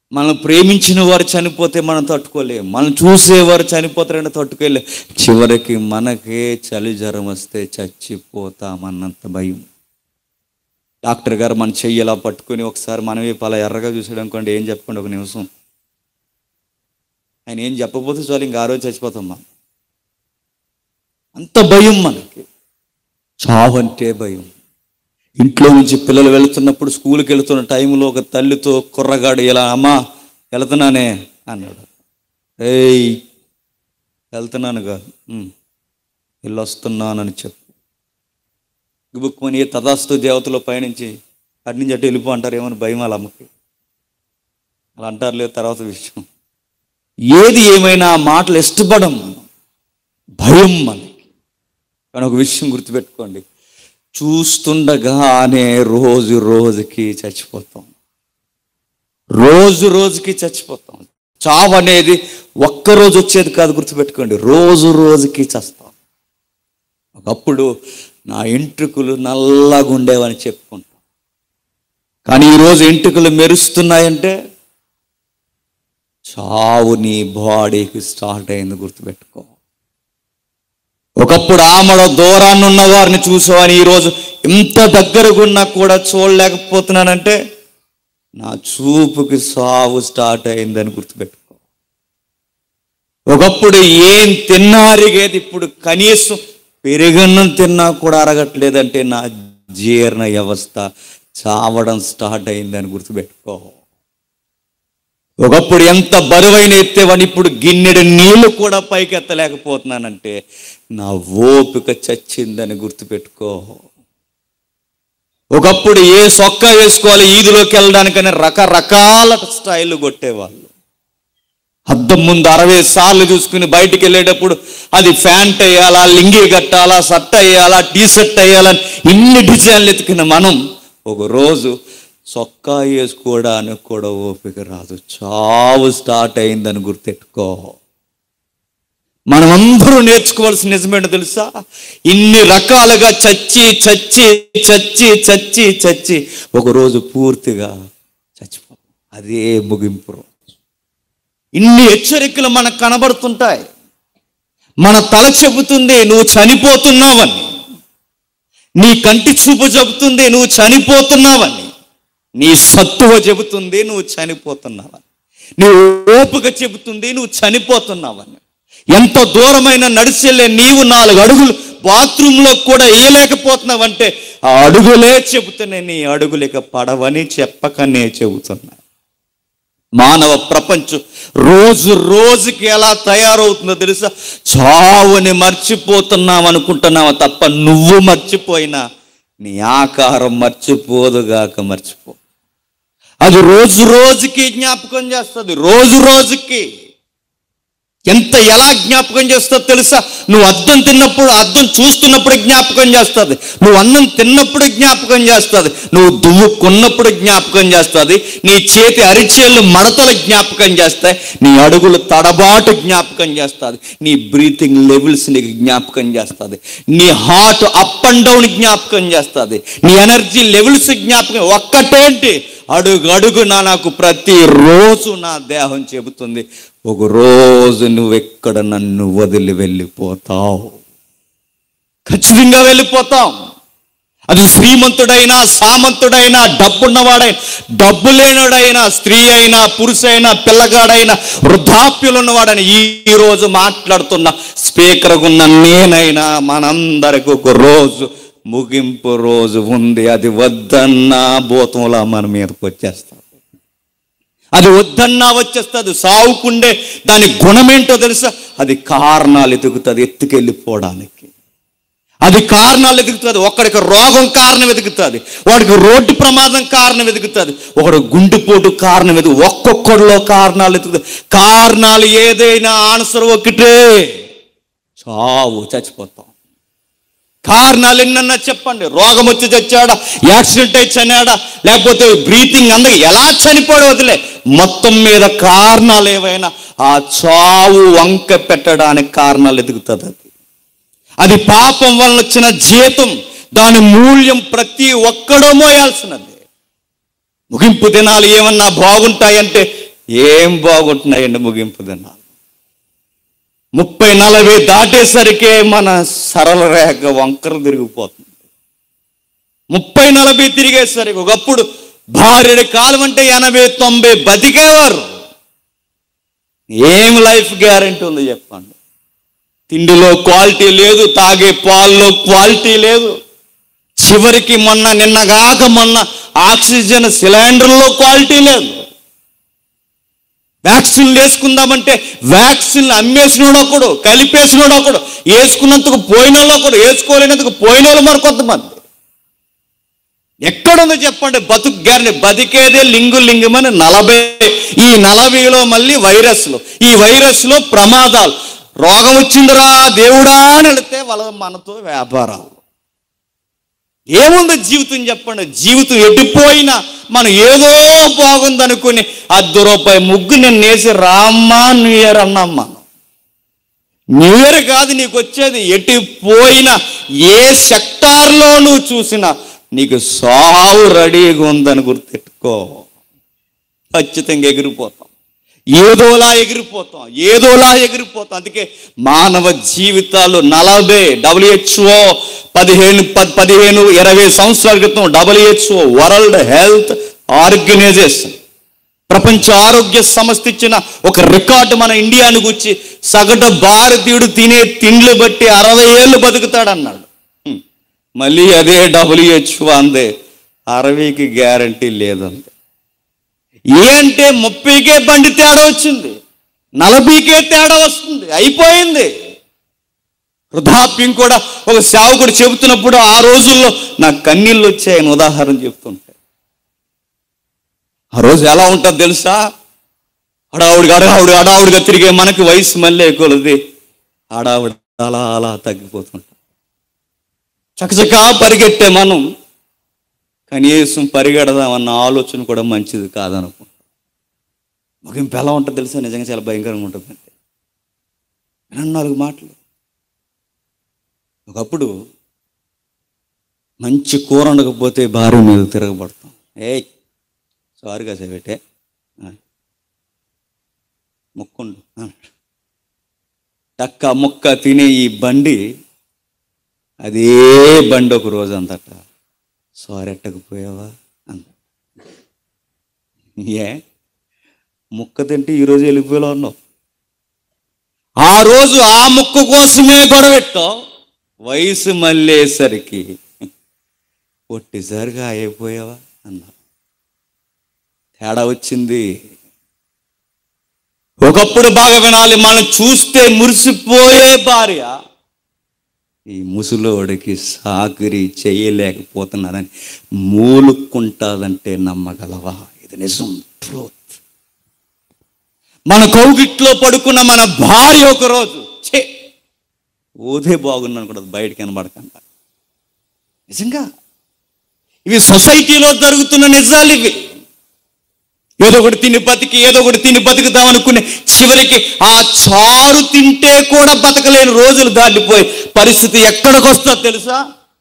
మనం ప్రేమించిన వారు చనిపోతే మనం తట్టుకోలేం మనం చూసేవారు చనిపోతారంటే తట్టుకోలేం చివరికి మనకే చలి జ్వరం వస్తే చచ్చిపోతామన్నంత భయం డాక్టర్ గారు మన చెయ్యి ఇలా పట్టుకొని ఒకసారి మనం వైపు అలా ఎర్రగా చూసాడు అనుకోండి ఏం చెప్పండి ఒక నిమిషం ఆయన ఏం చెప్పకపోతే చాలు ఇంకా ఆ రోజు చచ్చిపోతాం మనం అంత భయం మనకి చావు అంటే భయం ఇంట్లో నుంచి పిల్లలు వెళుతున్నప్పుడు స్కూల్కి వెళుతున్న టైంలో ఒక తల్లితో కుర్రగాడు ఇలా అమ్మా వెళుతున్నానే అన్నాడు ఏయ్ వెళ్తున్నాను కాదు "ఉమ్, వెళ్ళొస్తున్నానని చెప్పు గుబుక్కుమని తదాస్తు దేవతలో పయనించి అటు నుంచి అటు వెళ్ళిపో అంటారు ఏమని భయం వాళ్ళ అమ్మకి అలా అంటారు లేదు తర్వాత విషయం ఏది ఏమైనా ఆ మాటలు ఇష్టపడం మనం భయం మనకి కానీ ఒక విషయం గుర్తుపెట్టుకోండి చూస్తుండగానే రోజు రోజుకి చచ్చిపోతాం రోజు రోజుకి చచ్చిపోతాం చావు అనేది ఒక్కరోజు వచ్చేది కాదు గుర్తుపెట్టుకోండి రోజు రోజుకి చస్తాం ఒకప్పుడు నా ఎంట్రుకలు నల్లగా ఉండేవని చెప్పుకుంటాం కానీ ఈరోజు ఎంట్రుకలు మెరుస్తున్నాయంటే చావు నీ బాడీకి స్టార్ట్ అయింది గుర్తుపెట్టుకో ఒకప్పుడు ఆమడ దూరాన్ని ఉన్న వారిని చూసావని ఈరోజు ఇంత దగ్గరగున్నా కూడా చూడలేకపోతున్నానంటే నా చూపుకి సావు స్టార్ట్ అయిందని గుర్తుపెట్టుకో ఒకప్పుడు ఏం తిన్నారిగేది ఇప్పుడు కనీసం పెరుగన్నం తిన్నా కూడా అరగట్లేదంటే నా జీర్ణ వ్యవస్థ చావడం స్టార్ట్ అయిందని గుర్తుపెట్టుకో ఒకప్పుడు ఎంత బరువైన ఎత్తేవని ఇప్పుడు గిన్నెడు నీళ్లు కూడా పైకి ఎత్తలేకపోతున్నానంటే నా ఓపిక చచ్చిందని గుర్తుపెట్టుకో ఒకప్పుడు ఏ సొక్క వేసుకోవాలి ఈదులోకి వెళ్ళడానికని రకరకాల స్టైల్ కొట్టేవాళ్ళు అద్దం ముందు అరవై సార్లు చూసుకుని బయటికి వెళ్ళేటప్పుడు అది ప్యాంట్ వేయాలా లింగి కట్టాలా షర్ట్ వేయాలా టీ షర్ట్ వేయాలని ఇన్ని డిజైన్లు ఎత్తుకున్న మనం ఒక రోజు చొక్కా వేసుకోవడానికి కూడా ఓపిక రాదు చావు స్టార్ట్ అయిందని గుర్తెట్టుకో మనమందరూ నేర్చుకోవాల్సిన నిజమేంటో తెలుసా ఇన్ని రకాలుగా చచ్చి చచ్చి చచ్చి చచ్చి చచ్చి ఒకరోజు పూర్తిగా చచ్చిపోతాం అదే ముగింపు రోజు ఇన్ని హెచ్చరికలు మనకు కనబడుతుంటాయి మన తల చెబుతుంది నువ్వు చనిపోతున్నావని నీ కంటి చూపు చెబుతుంది నువ్వు చనిపోతున్నావని నీ సత్తువ చెబుతుంది నువ్వు చనిపోతున్నావని నీ ఓపిక చెబుతుంది నువ్వు చనిపోతున్నావని ఎంత దూరమైన నడిచెళ్ళే నీవు నాలుగు అడుగులు బాత్రూంలో కూడా వేయలేకపోతున్నావంటే ఆ అడుగులే చెబుతున్నాయి నీ అడుగులేక పడవని చెప్పకనే చెబుతున్నా మానవ ప్రపంచం రోజు రోజుకి ఎలా తయారవుతుందో తెలుసా చావుని మర్చిపోతున్నాం అనుకుంటున్నావా తప్ప నువ్వు మర్చిపోయినా నీ ఆకారం మర్చిపోదుగాక మర్చిపో అది రోజు రోజుకి జ్ఞాపకం చేస్తుంది రోజు రోజుకి ఎంత ఎలా జ్ఞాపకం చేస్తుందో తెలుసా నువ్వు అద్దం తిన్నప్పుడు అద్దం చూస్తున్నప్పుడు జ్ఞాపకం చేస్తుంది నువ్వు అన్నం తిన్నప్పుడు జ్ఞాపకం చేస్తుంది నువ్వు దువ్వుకున్నప్పుడు జ్ఞాపకం చేస్తుంది నీ చేతి అరిచేళ్ళు మడతలు జ్ఞాపకం చేస్తాయి నీ అడుగులు తడబాటు జ్ఞాపకం చేస్తుంది నీ బ్రీతింగ్ లెవెల్స్ నీకు జ్ఞాపకం చేస్తుంది నీ హార్ట్ అప్ అండ్ డౌన్ జ్ఞాపకం చేస్తుంది నీ ఎనర్జీ లెవెల్స్ జ్ఞాపకం ఒక్కటేంటి అడుగు అడుగున నాకు ప్రతిరోజు నా దేహం చెబుతుంది ఒక రోజు నువ్వెక్కడ నన్ను వదిలి వెళ్ళిపోతావు ఖచ్చితంగా వెళ్ళిపోతాం అది శ్రీమంతుడైనా సామంతుడైనా డబ్బున్నవాడైనా డబ్బు లేనుడైనా స్త్రీ అయినా పురుషైనా పిల్లగాడైనా వృద్ధాప్యులున్నవాడని ఈ ఈ రోజు మాట్లాడుతున్న స్పీకర్ ఉన్న నేనైనా మనందరికి ఒక రోజు ముగింపు రోజు ఉంది అది వద్దన్నా భూతంలా మన మీదకి వచ్చేస్తాం అది వద్దన్నా వచ్చేస్తుంది సావుకుండే దాని గుణమేంటో తెలుసా అది కారణాలు ఎదుగుతుంది ఎత్తుకెళ్ళిపోవడానికి అది కారణాలు ఎదుగుతుంది ఒకడికి రోగం కారణం ఎదుగుతుంది వాడికి రోడ్డు ప్రమాదం కారణం ఎదుగుతుంది ఒకడు గుండెపోటు కారణం ఎదుగు ఒక్కొక్కడిలో కారణాలు ఎదుగుతుంది కారణాలు ఏదైనా ఆన్సర్ ఒకటే చావు చచ్చిపోతాం కారణాలు ఎన్నన్నా చెప్పండి రోగం వచ్చి చచ్చాడా యాక్సిడెంట్ అయి చనివాడా లేకపోతే బ్రీతింగ్ అందక ఎలా చనిపోయాడు వదిలే మొత్తం మీద కారణాలు ఏవైనా ఆ చావు వంక పెట్టడానికి కారణాలు ఎదుగుతుంది అది అది పాపం వలన వచ్చిన జీతం దాని మూల్యం ప్రతి ఒక్కడో మోయాల్సినది ముగింపు దినాలు ఏమన్నా బాగుంటాయంటే ఏం బాగుంటున్నాయండి ముగింపు దినాలు ముప్పై నలభై దాటేసరికే మన సరళ రేఖ వంకర తిరిగిపోతుంది ముప్పై నలభై తిరిగేసరికి ఒకప్పుడు భార్యడి కాలం అంటే ఎనభై తొంభై బతికేవారు ఏం లైఫ్ గ్యారంటీ ఉంది చెప్పండి తిండిలో క్వాలిటీ లేదు తాగే పాల్లో క్వాలిటీ లేదు చివరికి మొన్న నిన్నగాక మొన్న ఆక్సిజన్ సిలిండర్లో క్వాలిటీ లేదు వ్యాక్సిన్ వేసుకుందామంటే వ్యాక్సిన్ అమ్మేసినోడు ఒకడు కలిపేసినోడు ఒకడు వేసుకున్నందుకు పోయిన వాళ్ళు ఒకడు వేసుకోలేనందుకు పోయిన వాళ్ళు మరి కొంతమంది ఎక్కడుందో చెప్పండి బతుకు గ్యారంటీ బతికేదే లింగు లింగమని నలభై ఈ నలభైలో మళ్ళీ వైరస్లు ఈ వైరస్లో ప్రమాదాలు రోగం వచ్చిందిరా దేవుడా అని వెళితే వాళ్ళ మనతో వ్యాపారాలు ఏముంది జీవితం చెప్పండి జీవితం ఎడిపోయినా మనం ఏదో బాగుందనుకుని అర్ధ రూపాయి ముగ్గు నేను వేసి రామ్మా న్యూ ఇయర్ అన్నాం మనం న్యూ ఇయర్ కాదు నీకు వచ్చేది ఎటు పోయినా ఏ సెక్టార్లో నువ్వు చూసినా నీకు సావు రెడీగా ఉందని గుర్తెట్టుకో ఖచ్చితంగా ఎగిరిపోతాం ఏదోలా ఎగిరిపోతాం ఏదోలా ఎగిరిపోతాం అందుకే మానవ జీవితాలు నలభై డబ్ల్యూహెచ్ఓ పదిహేను ప- పదిహేను ఇరవై సంవత్సరాల క్రితం డబ్ల్యూహెచ్ఓ వరల్డ్ హెల్త్ ఆర్గనైజేషన్ ప్రపంచ ఆరోగ్య సంస్థ ఇచ్చిన ఒక రికార్డు మన ఇండియాను గురించి సగటు భారతీయుడు తినే తిండ్లు బట్టి అరవై ఏళ్ళు బతుకుతాడన్నాడు హ్మ్. మళ్ళీ అదే డబ్ల్యూహెచ్ఓ అందే అరవైకి గ్యారంటీ లేదంది ఏ అంటే ముప్పైకే బండి తేడా వచ్చింది నలభైకే తేడా వస్తుంది అయిపోయింది వృద్ధాప్యం కూడా ఒక సేవకుడు చెబుతున్నప్పుడు ఆ రోజుల్లో నాకు కన్నీళ్ళు వచ్చాయని ఉదాహరణ చెప్తుంటే ఆ రోజు ఎలా ఉంటుందో తెలుసా హడావుడిగా హడావుడి హడావుడిగా తిరిగే మనకి వయసు మళ్ళీ కొలది హడావుడి అలా అలా తగ్గిపోతుంటాం చకచకా పరిగెట్టే మనం కనీసం పరిగెడదామన్న ఆలోచన కూడా మంచిది కాదనుకుంటాం ముగింపు ఎలా ఉంటుంది తెలుసా నిజంగా చాలా భయంకరంగా ఉంటుంది అంటే వినండి నాలుగు మాటలు ఒకప్పుడు మంచి కూర ఉండకపోతే భార్య మీద తిరగబడతాం ఏ సారీగా చదివేటే ముక్కుండు అన్నాడు. టక్క ముక్క తినే ఈ బండి అదే బండి ఒక రోజు అంతట సారీ ఎట్టకపోయావా అంద ఏ ముక్క తింటే ఈరోజు వెళ్ళిపోయేలా ఉన్నావు ఆ రోజు ఆ ముక్క కోసమే గొడవెట్టావు వయసు మళ్ళేసరికి ఒట్టిసారిగా అయిపోయావా అన్నా తేడా వచ్చింది ఒకప్పుడు బాగా వినాలి మనం చూస్తే మురిసిపోయే భార్య ఈ ముసలోడికి సాకిరి చేయలేకపోతున్నారని మూలుక్కుంటాదంటే నమ్మగలవా ఇది నిజం ట్రూత్ మన కౌగిట్లో పడుకున్న మన భార్య ఒక రోజు ఛే ఊదే బాగున్నాను కూడా బయట కనబడకుండా నిజంగా ఇవి సొసైటీలో జరుగుతున్న నిజాలు ఇవి ఏదో ఒకటి తిని బతికి ఏదో ఒకటి తిని బతుకుతాం అనుకునే చివరికి ఆ చారు తింటే కూడా బతకలేని రోజులు దాటిపోయి పరిస్థితి ఎక్కడికి వస్తుందో తెలుసా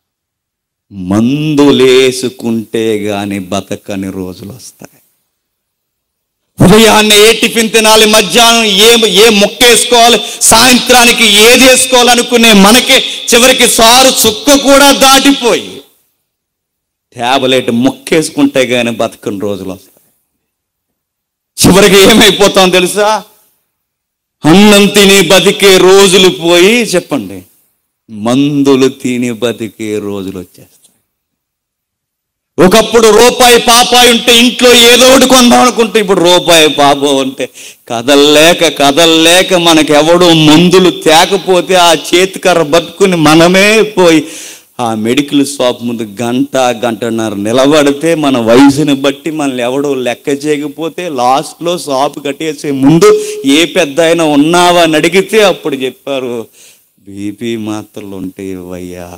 మందులేసుకుంటే గాని బతకని రోజులు వస్తాయి ఉదయాన్నే ఏ టిఫిన్ తినాలి మధ్యాహ్నం ఏ ఏ మొక్క వేసుకోవాలి సాయంత్రానికి ఏది వేసుకోవాలనుకునే మనకే చివరికి సారు చుక్క కూడా దాటిపోయి ట్యాబ్లెట్ మొక్కేసుకుంటే గాని బతకని రోజులు వస్తాయి చివరికి ఏమైపోతాం తెలుసా అన్నం తిని బతికే రోజులు పోయి చెప్పండి మందులు తిని బతికే రోజులు వచ్చేస్తాయి ఒకప్పుడు రూపాయి పాపాయి ఉంటే ఇంట్లో ఏదో ఒకటి కొందాం అనుకుంటే ఇప్పుడు రూపాయి పాపం అంటే కదల్లేక కదల్లేక మనకెవడో మందులు తేకపోతే ఆ చేతికర్ర పట్టుకుని మనమే పోయి ఆ మెడికల్ షాప్ ముందు గంట గంటన్నర నిలబడితే మన వయసుని బట్టి మనల్ని ఎవడో లెక్క చేయకపోతే లాస్ట్లో షాప్ కట్టేసే ముందు ఏ పెద్ద అయినా ఉన్నావా అని అడిగితే అప్పుడు చెప్పారు బీపీ మాత్రలు ఉంటే ఇవ్వయ్యా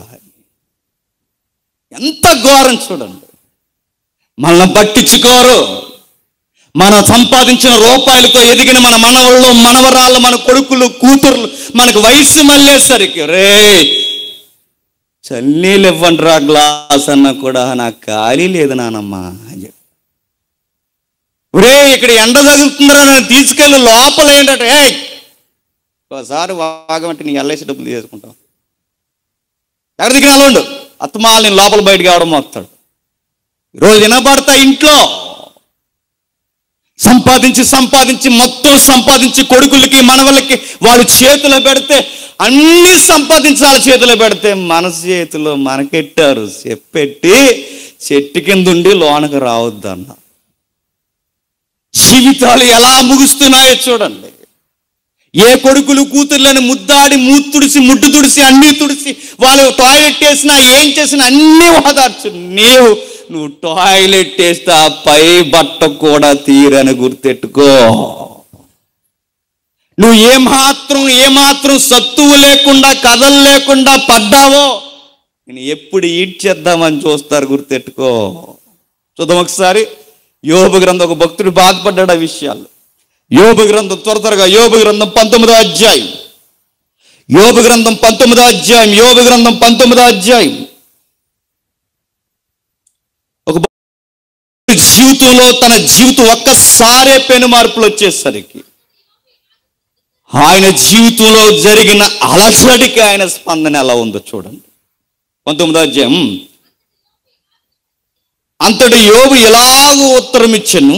ఎంత ఘోరం చూడండి మనల్ని పట్టించుకోరు మనం సంపాదించిన రూపాయలతో ఎదిగిన మన మనవళ్ళు మనవరాళ్ళు మన కొడుకులు కూతుర్లు మనకు వయసు మళ్ళేసరికి రే చన్నీళ్ళు ఇవ్వండి రా గ్లాస్ అన్నా కూడా నాకు ఖాళీ లేదు నానమ్మా అని చెప్పి ఒరే ఇక్కడ ఎండ తగులుతుందిరా నన్ను తీసుకెళ్ళి లోపల ఏంటంటే ఏ ఒకసారి వాగమంటే నీ ఎల్ఐసి డబ్బులు తీసుకుంటాం ఎక్కడ దిగిన అలవండు అత్తమాలు నేను లోపల బయటికి అవడం వస్తాడు రోజు వినబడతా ఇంట్లో సంపాదించి సంపాదించి మొత్తం సంపాదించి కొడుకులకి మనవలకి వాళ్ళు చేతిలో పెడితే అన్ని సంపాదించి వాళ్ళ చేతిలో పెడితే మన చేతిలో మనకెట్టారు చెప్పెట్టి చెట్టు కింద ఉండి లోనకు రావద్దన్న జీవితాలు ఎలా ముగుస్తున్నాయో చూడండి ఏ కొడుకులు కూతుర్లని ముద్దాడి మూత్ తుడిసి ముడ్డు తుడిసి అన్నీ తుడిసి వాళ్ళు టాయిలెట్ వేసినా ఏం చేసినా అన్నీ ఓదార్చు నీవు నువ్వు టాయిలెట్ వేస్తే ఆ పై బట్ట కూడా తీరని గుర్తెట్టుకో నువ్వు ఏమాత్రం ఏమాత్రం సత్తువు లేకుండా కథలు లేకుండా పడ్డావో నేను ఎప్పుడు ఈడ్ చేద్దామని చూస్తారు గుర్తెట్టుకో చూద్దాం ఒకసారి యోబు గ్రంథం ఒక భక్తుడు బాధపడ్డాడు ఆ విషయాలు యోబు గ్రంథం త్వర త్వరగా యోబు గ్రంథం పంతొమ్మిదో అధ్యాయం యోబు గ్రంథం పంతొమ్మిదో అధ్యాయం యోబు గ్రంథం పంతొమ్మిదో అధ్యాయం ఒక భక్తుడి జీవితంలో తన జీవితం ఒక్కసారే పెను మార్పులు వచ్చేసరికి ఆయన జీవితంలో జరిగిన అలసడికి ఆయన స్పందన ఎలా ఉందో చూడండి పంతొమ్మిదో అధ్యాయం అంతటి యోబు ఎలాగో ఉత్తరం ఇచ్చను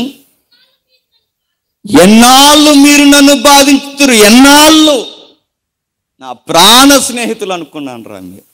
ఎన్నాళ్ళు మీరు నన్ను బాధించుతారు ఎన్నాళ్ళు నా ప్రాణ స్నేహితులు అనుకున్నాను రా మీరు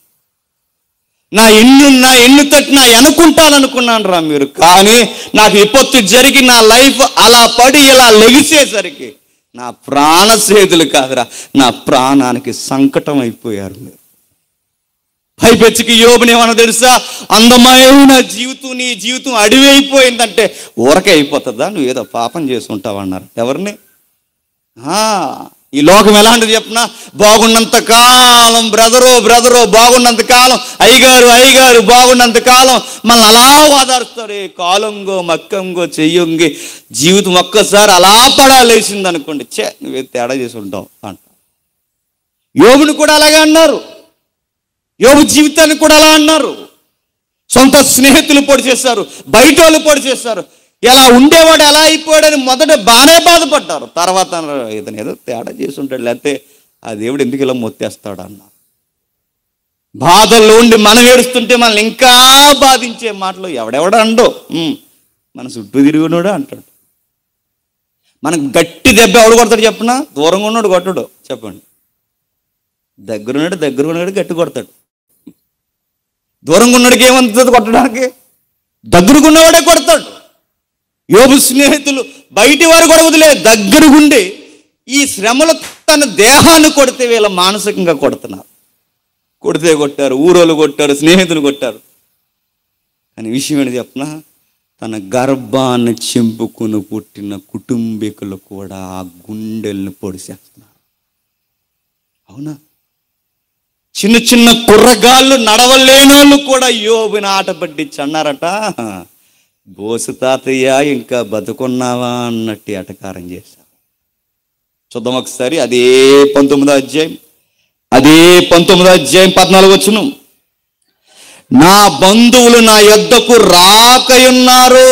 నా ఎన్ను నా ఎన్ను తట్టి నా అనుకుంటాననుకున్నాను రా మీరు కానీ నాకు విపత్తు జరిగి నా లైఫ్ అలా పడి ఇలా లెగిసేసరికి నా ప్రాణ స్నేహితులు కాదురా నా ప్రాణానికి సంకటం అయిపోయారు మీరు పైపెచ్చికి యోబుని ఏమన్నా తెలుసా అందమైన జీవితం నీ జీవితం అడివి అయిపోయిందంటే ఊరకే అయిపోతుందా నువ్వు ఏదో పాపం చేసి ఉంటావు అన్నారు ఎవరిని ఆ, ఈ లోకం ఎలాంటిది చెప్పినా బాగున్నంత కాలం బ్రదరో బ్రదరో బాగున్నంత కాలం అయ్యగారు అయ్యగారు బాగున్నంత కాలం మనల్ని అలా వాదారుస్తారు ఏ కాలంగో మక్కంగో చెయ్యంగి జీవితం ఒక్కసారి అలా పడాలేసింది అనుకోండి చే నువ్వే తేడా చేసి ఉంటావు అంట యోగుని కూడా అలాగే అన్నారు యోగు జీవితాన్ని కూడా అలా అన్నారు సొంత స్నేహితులు పొడి చేశారు బయట వాళ్ళు పొడి చేశారు ఎలా ఉండేవాడు ఎలా అయిపోయాడని మొదట బాగానే బాధపడ్డారు తర్వాత అన్నారు, ఇతను ఏదో తేడా చేసి ఉంటాడు లేకపోతే ఆ దేవుడు ఎందుకు ఇలా మొత్తేస్తాడు అన్న బాధల్లో ఉండి మనం ఏడుస్తుంటే మనల్ని ఇంకా బాధించే మాటలు ఎవడెవడ అండో ఉమ్, మన చుట్టూ తిరిగినోడు అంటాడు మనకు గట్టి దెబ్బ ఎవడు కొడతాడు చెప్పనా దూరంగా ఉన్నాడు కొట్టడు చెప్పండి దగ్గరున్నాడు దగ్గర ఉన్నాడు గట్టి కొడతాడు దూరంగా ఉన్నాడికి ఏమంతుంది కొట్టడానికి దగ్గరకు ఉన్నవాడే కొడతాడు యోబు స్నేహితులు బయటి వారు కూడా వదిలే దగ్గరగుండి ఈ శ్రమలు తన దేహాన్ని కొడితే వీళ్ళ మానసికంగా కొడుతున్నారు కొడితే కొట్టారు ఊరోళ్ళు కొట్టారు స్నేహితులు కొట్టారు కానీ విషయం ఏంటి చెప్పనా తన గర్భాన్ని చింపుకుని పుట్టిన కుటుంబీకులు కూడా ఆ గుండెల్ని పొడిసేస్తున్నారు అవునా చిన్న చిన్న కుర్రగాళ్ళు నడవలేనోళ్ళు కూడా యోబుని ఆట పట్టించి అన్నారట బోసు తాతయ్య ఇంకా బతుకున్నావా అన్నట్టు అటకారం చేశారు చూద్దాం ఒకసారి అదే పంతొమ్మిదో అధ్యాయం అదే పంతొమ్మిదో అధ్యాయం పద్నాలుగు వచ్చును నా బంధువులు నా యొద్దకు రాకయున్నారు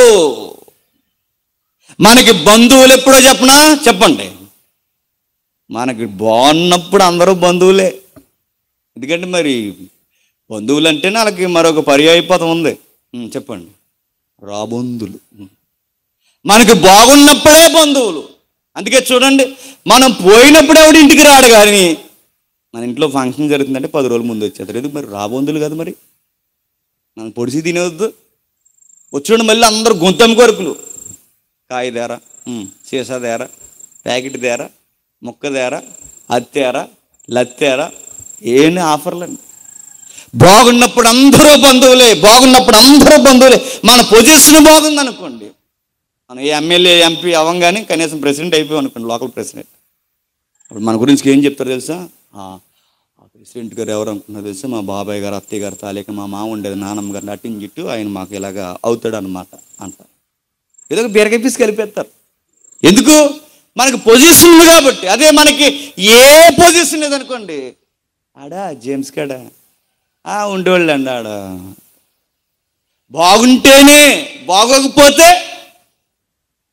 మనకి బంధువులు ఎప్పుడో చెప్పనా చెప్పండి మనకి బాగున్నప్పుడు అందరూ బంధువులే ఎందుకంటే మరి బంధువులు అంటే వాళ్ళకి మరొక పర్యాయ పదం ఉంది ఉం, చెప్పండి రాబంధులు ఉం. మనకి బాగున్నప్పుడే బంధువులు అందుకే చూడండి మనం పోయినప్పుడు ఎవడు ఇంటికి రాడు కానీ మన ఇంట్లో ఫంక్షన్ జరుగుతుందంటే పది రోజుల ముందు వచ్చేస్తారు ఎందుకు మరి రాబంధులు కదా మరి మనం పొడిసి తినేవద్దు వచ్చాడు మళ్ళీ అందరూ గొంతమ్మ కొరకులు కాయ తేరా ఉం, సీసా తేరా ప్యాకెట్ తేరా ముక్క తేరా అత్తేరా లత్తేరా ఏమి ఆఫర్లండి బాగున్నప్పుడు అందరూ బంధువులే బాగున్నప్పుడు అందరూ బంధువులే మన పొజిషన్ బాగుంది అనుకోండి మనం ఏ ఎమ్మెల్యే ఎంపీ అవ్వంగానే కనీసం ప్రెసిడెంట్ అయిపోయాం అనుకోండి లోకల్ ప్రెసిడెంట్ అప్పుడు మన గురించి ఏం చెప్తారు తెలుసా ఆ ఆ ప్రెసిడెంట్ గారు ఎవరు అనుకున్నారు తెలుసా మా బాబాయ్ గారు అత్తయ్య గారు తాలేక మా మామ ఉండేది నాన్నమ్మ గారు నటించి జిట్టు ఆయన మాకు ఇలాగా అవుతాడు అనమాట అంటారు ఏదో ఒక బీరకాయ పీస్ కలిపేస్తారు ఎందుకు మనకి పొజిషన్ ఉంది కాబట్టి అదే మనకి ఏ పొజిషన్ లేదనుకోండి ఆడా జేమ్స్ కాడా ఆ ఉండేవాళ్ళు అండి ఆడ బాగుంటేనే బాగోకపోతే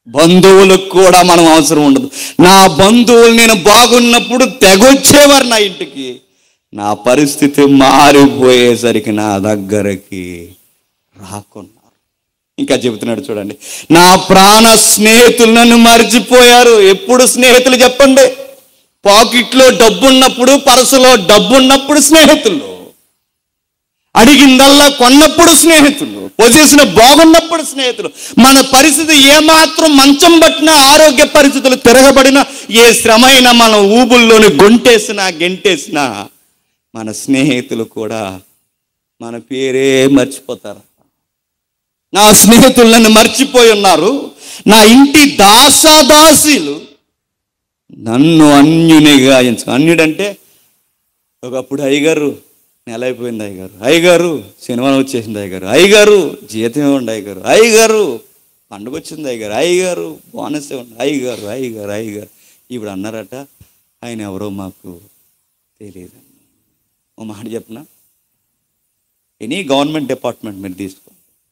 బంధువులకు కూడా మనం అవసరం ఉండదు నా బంధువులు నేను బాగున్నప్పుడు తెగొచ్చేవారు నా ఇంటికి నా పరిస్థితి మారిపోయేసరికి నా దగ్గరకి రాకున్నారు ఇంకా చెబుతున్నాడు చూడండి నా ప్రాణ స్నేహితులు నన్ను మర్చిపోయారు ఎప్పుడు స్నేహితులు చెప్పండి పాకెట్లో డబ్బు ఉన్నప్పుడు పరసులో డబ్బు ఉన్నప్పుడు స్నేహితులు అడిగిందల్లా కొన్నప్పుడు స్నేహితులు పొజిషన్ బాగున్నప్పుడు స్నేహితులు మన పరిస్థితి ఏమాత్రం మంచం పట్టినా ఆరోగ్య పరిస్థితులు తిరగబడినా ఏ శ్రమ అయినా మన ఊబుల్లోని గొంటేసినా గెంటేసినా మన స్నేహితులు కూడా మన పేరే మర్చిపోతారు నా స్నేహితులు నన్ను మర్చిపోయి ఉన్నారు నా ఇంటి దాసాదాసీలు నన్ను అన్యునిగా ఎంచు అన్యుడంటే ఒకప్పుడు అయ్యగారు నెల అయిపోయింది అయ్యగారు అయ్యగారు సినిమాలో వచ్చేసింది అయ్యగారు అయ్యగారు జీతం ఇవ్వండి అయ్యగారు అయ్యగారు పండుగ వచ్చింది అయ్యగారు అయ్యగారు బోనస్ ఇవ్వండి అయ్యగారు అయ్యగారు అయ్యగారు ఇప్పుడు అన్నారట ఆయన ఎవరో మాకు తెలియదు ఓ మాట చెప్పనా ఎనీ గవర్నమెంట్ డిపార్ట్మెంట్ మీరు తీసుకో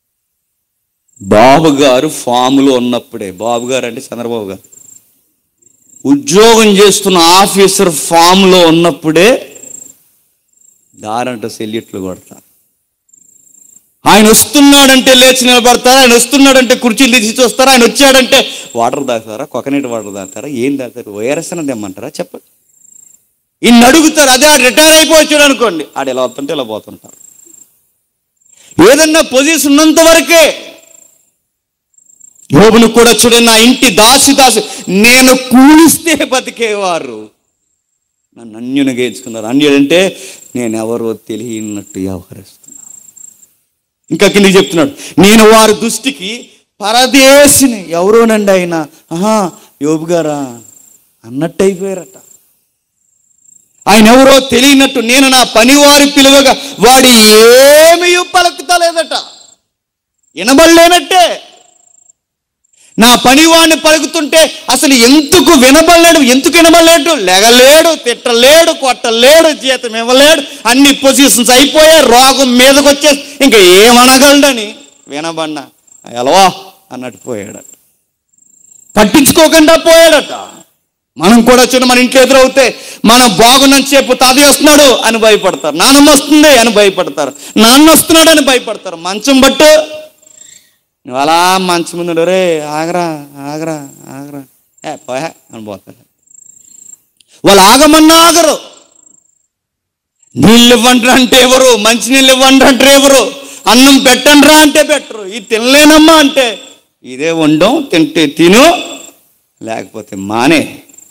బాబు గారు ఫామ్లో ఉన్నప్పుడే బాబు గారు అంటే చంద్రబాబు గారు ఉద్యోగం చేస్తున్న ఆఫీసర్ ఫామ్లో ఉన్నప్పుడే దారంట సెల్యూట్లు కొడతారు ఆయన వస్తున్నాడంటే లేచి నిలబడతారు ఆయన వస్తున్నాడంటే కుర్చీలు తీసి చూస్తారా ఆయన వచ్చాడంటే వాటర్ తాగుతారా కొకనీటి వాటర్ తాగుతారా ఏం తాగుతారు వైరస్ అని తెమ్మంటారా చెప్పండి ఇన్ని అడుగుతారు అదే ఆడు రిటైర్ అయిపోవచ్చాడు అనుకోండి ఆడు ఎలా వస్తుంటే ఇలా పోతుంటారు ఏదన్నా పొజిషన్ ఉన్నంత వరకే యోబును కూడా చూడండి నా ఇంటి దాసి దాసి నేను కూలిస్తే బతికేవారు నన్ను అన్యునిగా ఎంచుకున్నారు అన్యుడంటే నేను ఎవరో తెలియనట్టు వ్యవహరిస్తున్నాను ఇంకా కిందకి చెప్తున్నాడు నేను వారి దృష్టికి పరదేశిని ఎవరోనండి ఆయన ఆహా యోబు గారా అన్నట్టు అయిపోయారట ఆయన ఎవరో తెలియనట్టు నేను నా పనివారి పిలువగా వాడు ఏమీ పలుకుతలేదట వినబడలేనట్టే నా పనివాడిని పలుకుతుంటే అసలు ఎందుకు వినబడలేడు ఎందుకు వినబడలేడు లెగలేడు తిట్టలేడు కొట్టలేడు జీతం ఇవ్వలేడు అన్ని పొజిషన్స్ అయిపోయాయి రోగం మీదకి వచ్చేసి ఇంకా ఏమనగలడని వినబడినా ఎలవా అన్నట్టు పోయాడట పట్టించుకోకుండా పోయాడట మనం కూడా చిన్న మన ఇంట్లో ఎదురవుతే మనం బాగున్నంత సేపు తాతయ్య వస్తున్నాడు అని భయపడతారు నాన్నమ్మ వస్తుంది అని భయపడతారు నాన్న వస్తున్నాడు అని భయపడతారు మంచం బట్టు నువ్వు అలా మంచి ముందు రే ఆగరా ఆగరా ఆగరా ఏ పోయా అని పోతారు వాళ్ళు ఆగమన్నా ఆగరు నీళ్ళు ఇవ్వండి అంటే ఎవరు మంచి నీళ్ళు ఇవ్వండి అంటే ఎవరు అన్నం పెట్టండిరా అంటే పెట్టరు ఇది తినలేనమ్మా అంటే ఇదే వండం తింటే తిను లేకపోతే మానే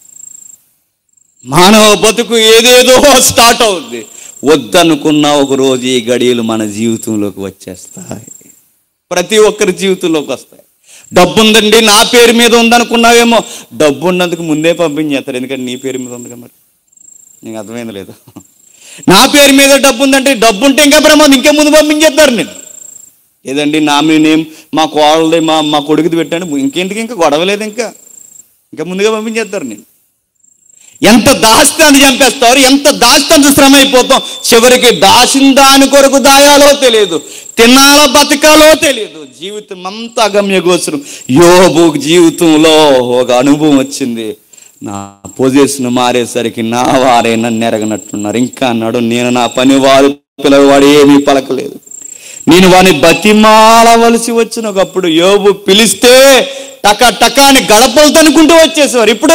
మానవ బతుకు ఏదేదో స్టార్ట్ అవుద్ది వద్దనుకున్న ఒక రోజు ఈ గడియలు మన జీవితంలోకి వచ్చేస్తాయి ప్రతి ఒక్కరి జీవితంలోకి వస్తాయి డబ్బు ఉందండి నా పేరు మీద ఉందనుకున్నావేమో డబ్బు ఉన్నందుకు ముందే పంపించేస్తారు ఎందుకంటే నీ పేరు మీద ఉంది కదా మరి నీకు అర్థమైంది లేదు నా పేరు మీద డబ్బు ఉందంటే డబ్బు ఉంటే ఇంకా ప్రమాదం ఇంకా ముందు పంపించేస్తారు నేను ఏదండి నా మీ నేమ్ మా కోళ్ళది మా మా కొడుకుది పెట్టాను ఇంకేంటికి ఇంకా గొడవ లేదు ఇంకా ఇంకా ముందుగా పంపించేస్తారు నేను ఎంత దాస్తే అంత చంపేస్తారు ఎంత దాస్తే అంత శ్రమ అయిపోతాం చివరికి దాచిన దాని కొరకు దాయాలో తెలియదు తినాలో బతకాలో తెలియదు జీవితం అంతా అగమ్య గోచరం యోబు జీవితంలో ఒక అనుభవం వచ్చింది నా పొజిషన్ మారేసరికి నా వారే నన్ను ఎరగనట్టున్నారు ఇంకా అన్నాడు నేను నా పని వారు పిలవాడు ఏమీ పలకలేదు నేను వాని బతిమాలవలసి వచ్చిన ఒకప్పుడు యోబు పిలిస్తే టక టకాని గడపలు తనుకుంటూ వచ్చేసేవారు ఇప్పుడు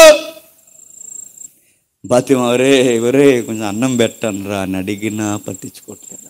బతిమ ఒరే ఒరే కొంచెం అన్నం పెట్టండి రా అని అడిగినా పట్టించుకోవట్లేదంట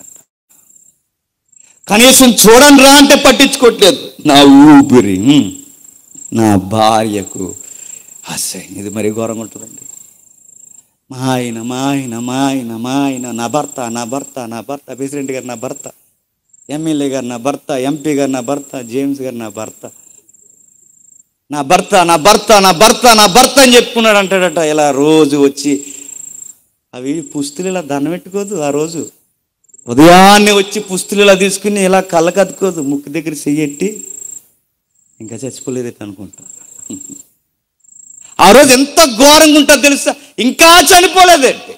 కనీసం చూడండి రా అంటే పట్టించుకోవట్లేదు నా ఊపిరి ఉమ్, నా భార్యకు అసహ్యం ఇది మరీ ఘోరంగా ఉంటుందండి మా ఆయన మా ఆయన మా ఆయన మా ఆయన నా భర్త నా భర్త నా భర్త ప్రెసిడెంట్ గారు నా భర్త ఎమ్మెల్యే గారు నా భర్త ఎంపీ గారు నా భర్త జేమ్స్ గారు నా భర్త నా భర్త నా భర్త నా భర్త నా భర్త అని చెప్పుకున్నాడు అంటాడట ఇలా రోజు వచ్చి అవి పుస్తులు ఇలా దండం పెట్టుకోదు ఆ రోజు ఉదయాన్నే వచ్చి పుస్తులు ఇలా తీసుకుని ఇలా కళ్ళ కదుకోదు ముక్కు దగ్గర చెయ్యెట్టి ఇంకా చచ్చిపోలేదు అనుకుంటా ఆ రోజు ఎంత ఘోరంగా ఉంటుందో తెలుసా ఇంకా చనిపోలేదండి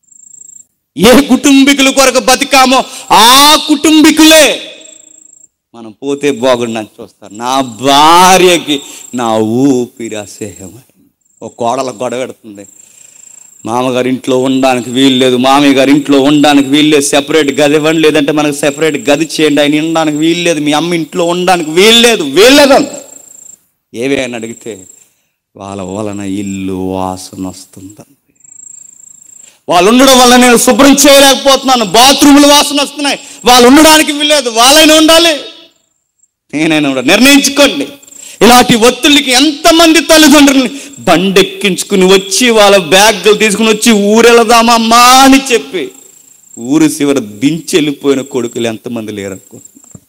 ఏ కుటుంబీకుల కొరకు బతికామో ఆ కుటుంబీకులే మనం పోతే బాగుండని చూస్తారు నా భార్యకి నా ఊపిరి అసహ్యమైంది ఒక కోడల గొడవ పెడుతుంది మామగారి ఇంట్లో ఉండడానికి వీలు లేదు మామయ్య గారి ఇంట్లో ఉండడానికి వీలు లేదు సెపరేట్ గది ఇవ్వండి లేదంటే మనకు సెపరేట్ గది చేయండి ఆయన ఉండడానికి వీలు లేదు మీ అమ్మ ఇంట్లో ఉండడానికి వీలు లేదు వీలు లేదు అంది. ఏవి అని అడిగితే వాళ్ళ వలన ఇల్లు వాసన వస్తుందండి వాళ్ళు ఉండడం వల్ల నేను శుభ్రం చేయలేకపోతున్నాను బాత్రూములు వాసన వస్తున్నాయి వాళ్ళు ఉండడానికి వీల్లేదు వాళ్ళైనా ఉండాలి నేనైనా ఉండాలి నిర్ణయించుకోండి ఇలాంటి ఒత్తిళ్ళకి ఎంతమంది తల్లిదండ్రులని బండెక్కించుకుని వచ్చి వాళ్ళ బ్యాగ్లు తీసుకుని వచ్చి ఊరెళదామా అమ్మా అని చెప్పి ఊరు చివర దించి వెళ్ళిపోయిన కొడుకులు ఎంతమంది లేరు అనుకుంటున్నారు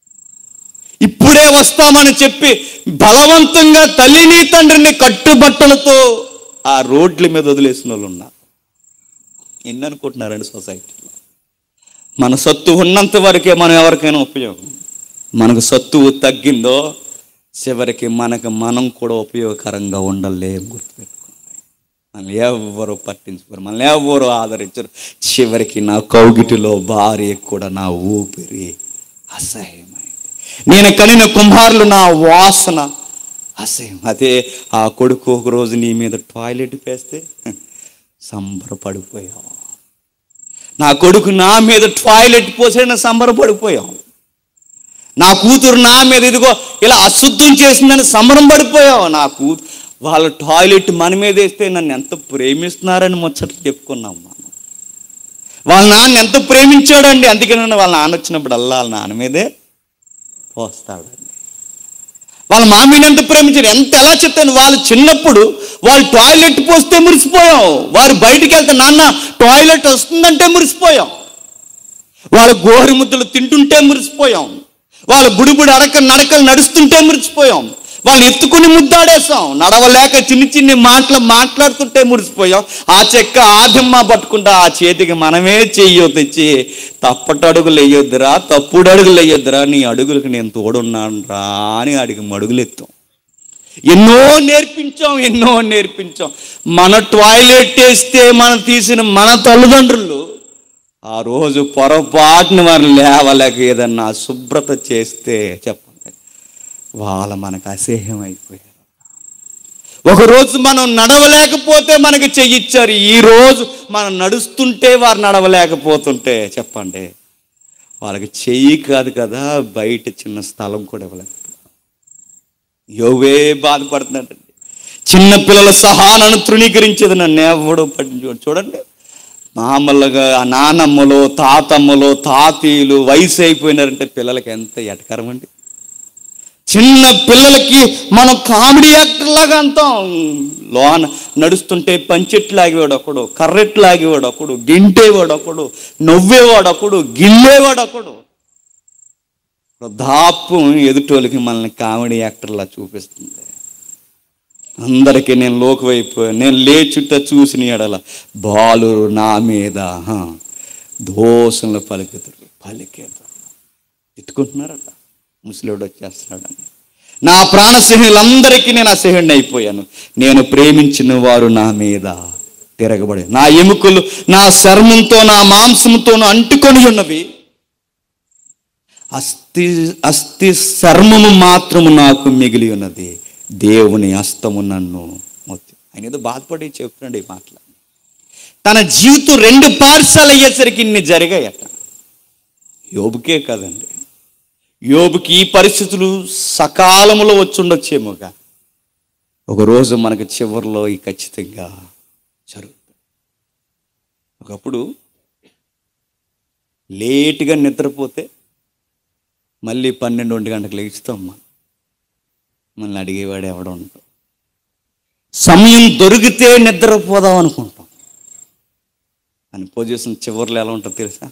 ఇప్పుడే వస్తామని చెప్పి బలవంతంగా తల్లిని తండ్రిని కట్టుబట్టలతో ఆ రోడ్ల మీద వదిలేసిన వాళ్ళు ఉన్నారు ఎన్ని అనుకుంటున్నారండి సొసైటీలో మన సత్తు ఉన్నంత వరకే మనం ఎవరికైనా ఉపయోగం మనకు సత్తువు తగ్గిందో చివరికి మనకు మనం కూడా ఉపయోగకరంగా ఉండలేం గుర్తుపెట్టుకోండి మనల్ని ఎవ్వరు పట్టించుకోరు మనల్ని ఎవ్వరు ఆదరించరు చివరికి నా కౌగిటిలో భార్య కూడా నా ఊపిరి అసహ్యమైంది నేను కనిన కుమారులు నా వాసన అసహ్యం అదే ఆ కొడుకు ఒక రోజు నీ మీద టాయిలెట్ పేస్తే సంబరపడిపోయావు నా కొడుకు నా మీద టాయిలెట్ పోసైనా సంబరపడిపోయావు నా కూతురు నా మీద ఇదిగో ఇలా అశుద్ధం చేసిందని సంబరం పడిపోయావు నా కూతురు వాళ్ళ టాయిలెట్ మన మీద వేస్తే నన్ను ఎంత ప్రేమిస్తున్నారని ముచ్చట చెప్పుకున్నాం మనం వాళ్ళ నాన్న ఎంత ప్రేమించాడండి అందుకే నన్ను వాళ్ళ నాన్న వచ్చినప్పుడు అల్లా వాళ్ళ నాన్న మీదే పోస్తాడండి వాళ్ళ మామీని ఎంత ప్రేమించాడు ఎంత ఎలా చెప్తాను వాళ్ళు చిన్నప్పుడు వాళ్ళు టాయిలెట్ పోస్తే మురిసిపోయాం వారు బయటికి వెళ్తే నాన్న టాయిలెట్ వస్తుందంటే మురిసిపోయాం వాళ్ళ గోరి ముద్దలు తింటుంటే మురిసిపోయాం వాళ్ళ బుడిబుడి అడక నడకలు నడుస్తుంటే మురిసిపోయాం వాళ్ళని ఎత్తుకుని ముద్దాడేసాం నడవలేక చిన్ని చిన్ని మాటలు మాట్లాడుతుంటే మురిసిపోయాం ఆ చెక్క ఆదిమ్మ పట్టుకుంటా ఆ చేతికి మనమే చెయ్యో తెచ్చి తప్పటి అడుగులు వేయొద్దురా తప్పుడు అడుగులు వేయొద్దురా నీ అడుగులకు నేను తోడున్నాను రా అని అడిగి మడుగులు ఎత్తాం ఎన్నో నేర్పించాం ఎన్నో నేర్పించాం మన టాయిలెట్ వేస్తే మనం తీసిన మన తల్లిదండ్రులు ఆ రోజు పొరపాటున వారు లేవలేక ఏదన్నా శుభ్రత చేస్తే చెప్పండి వాళ్ళ మనకు అసహ్యం అయిపోయారు ఒకరోజు మనం నడవలేకపోతే మనకి చెయ్యిచ్చారు ఈ రోజు మనం నడుస్తుంటే వారు నడవలేకపోతుంటే చెప్పండి వాళ్ళకి చెయ్యి కాదు కదా బయట చిన్న స్థలం కూడా ఇవ్వలేదు యోవే బాధపడుతున్నాడండి చిన్న పిల్లల సహానాన్ని తృణీకరించేది నన్ను ఎవడు పట్టించుకోడు చూడండి మామూలుగా ఆ నానమ్మలు తాతమ్మలు తాతీయులు వయసు అయిపోయినారంటే పిల్లలకి ఎంత ఎటకరం అండి చిన్న పిల్లలకి మనం కామెడీ యాక్టర్ లాగా అంటాం లోన నడుస్తుంటే పంచెట్లాగేవాడు ఒకడు కర్రెట్లాగేవాడు ఒకడు గింటేవాడు ఒకడు నవ్వేవాడు ఒకడు గిల్లేవాడు ఒకడు వృద్ధాప్యం ఎదుటోళ్ళకి మనల్ని కామెడీ యాక్టర్లా చూపిస్తుంది అందరికీ నేను లోకువైపోయాను నేను లేచుట చూసిన ఎడల బాలు నా మీద హ, దోషంలో పలికెదురు పలికేదురు తిట్టుకుంటున్నారట ముసలివాడు వచ్చేస్తున్నాడని నా ప్రాణస్నేహితులందరికీ నేను అసహ్యుడిని అయిపోయాను నేను ప్రేమించిన వారు నా మీద తిరగబడి నా ఎముకలు నా చర్మంతో నా మాంసంతోను అంటుకొని ఉన్నవి అస్థి అస్థి చర్మము మాత్రము నాకు మిగిలి ఉన్నది దేవుని హస్తము నన్ను మొత్తి ఆయన ఏదో బాధపడి చెప్తున్నాడు ఈ మాటలు తన జీవితం రెండు పార్సల్ అయ్యేసరికి ఇన్ని జరిగాయట యోబుకే కదండి యోబుకి ఈ పరిస్థితులు సకాలంలో వచ్చి ఉండొచ్చేమోగా ఒకరోజు మనకు చివరిలో ఈ ఖచ్చితంగా జరుగుతుంది ఒకప్పుడు లేటుగా నిద్రపోతే మళ్ళీ పన్నెండు ఒంటి గంటకు లేచుతాం మనం మనల్ని అడిగేవాడు ఎవడో ఉంటాం సమయం దొరికితే నిద్రపోదాం అనుకుంటాం అని పొజిషన్ చివరిలో ఎలా ఉంటుంది తెలుసా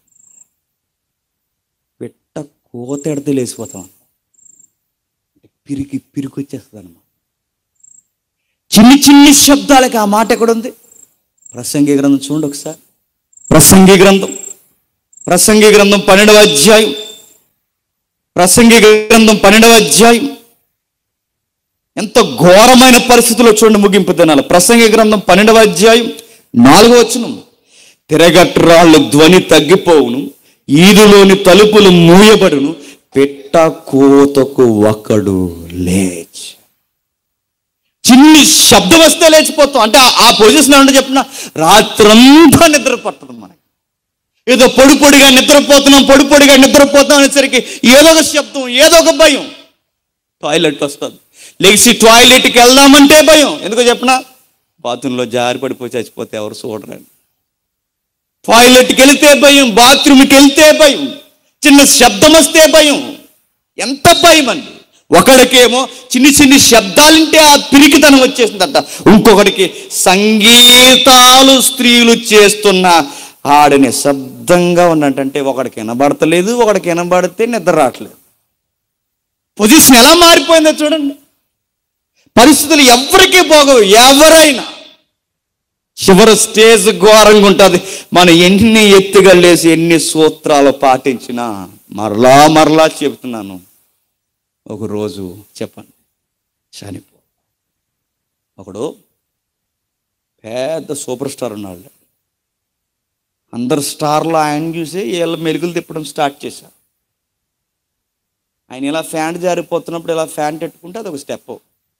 పెట్ట కోతెడితే లేచిపోతాం పిరికి పిరికి వచ్చేస్తుంది అనమాట చిన్ని చిన్ని శబ్దాలకి ఆ మాట ఎక్కడుంది ప్రసంగి గ్రంథం చూడండి ఒకసారి ప్రసంగి గ్రంథం ప్రసంగి గ్రంథం పన్నెండవ అధ్యాయం ప్రసంగి గ్రంథం పన్నెండవ అధ్యాయం ఎంత ఘోరమైన పరిస్థితుల్లో చూడండి ముగింపు తినాలి ప్రసంగి గ్రంథం పన్నెండవ అధ్యాయం నాలుగో వచనం తిరగట్రాళ్ళు ధ్వని తగ్గిపోవును ఈదులోని తలుపులు మూయబడును పిట్ట కోతకు ఒకడు లేచి చిన్ని శబ్దం వస్తే లేచిపోతాం అంటే ఆ- ఆ పొజిషన్ అంటే చెప్పిన రాత్రంతా నిద్ర పట్టదు మనకి ఏదో పొడి పొడిగా నిద్రపోతున్నాం పొడి పొడిగా నిద్రపోతాం అనేసరికి ఏదో ఒక శబ్దం ఏదో ఒక భయం టాయిలెట్ వస్తుంది లెగిసి టాయిలెట్కి వెళ్దామంటే భయం ఎందుకో చెప్పిన బాత్రూంలో జారి పడిపోయి చచ్చిపోతే ఎవరు చూడరండి టాయిలెట్కి వెళ్తే భయం బాత్రూమ్కి వెళ్తే భయం చిన్న శబ్దం వస్తే భయం ఎంత భయం అండి ఒకడికేమో చిన్ని చిన్ని శబ్దాలంటే ఆ పిరికితనం వచ్చేసిందట ఇంకొకడికి సంగీతాలు స్త్రీలు చేస్తున్న ఆడని శబ్దంగా ఉన్నట్టంటే ఒకడికి వినబడతలేదు ఒకడికి వినబడితే నిద్ర రావట్లేదు పొజిషన్ ఎలా మారిపోయిందో చూడండి పరిస్థితులు ఎవరికీ పోగవు ఎవరైనా చివరి స్టేజ్ ఘోరంగా ఉంటుంది మనం ఎన్ని ఎత్తుగలేసి ఎన్ని సూత్రాలు పాటించినా మరలా మరలా చెబుతున్నాను ఒకరోజు చెప్పండి చనిపో ఒకడు పెద్ద సూపర్ స్టార్ ఉన్నాడు అందరు స్టార్లు ఆయన చూసి వీళ్ళ మెరుగులు తిప్పడం స్టార్ట్ చేశారు ఆయన ఇలా ఫ్యాంట్ జారిపోతున్నప్పుడు ఇలా ఫ్యాంట్ పెట్టుకుంటే అది ఒక స్టెప్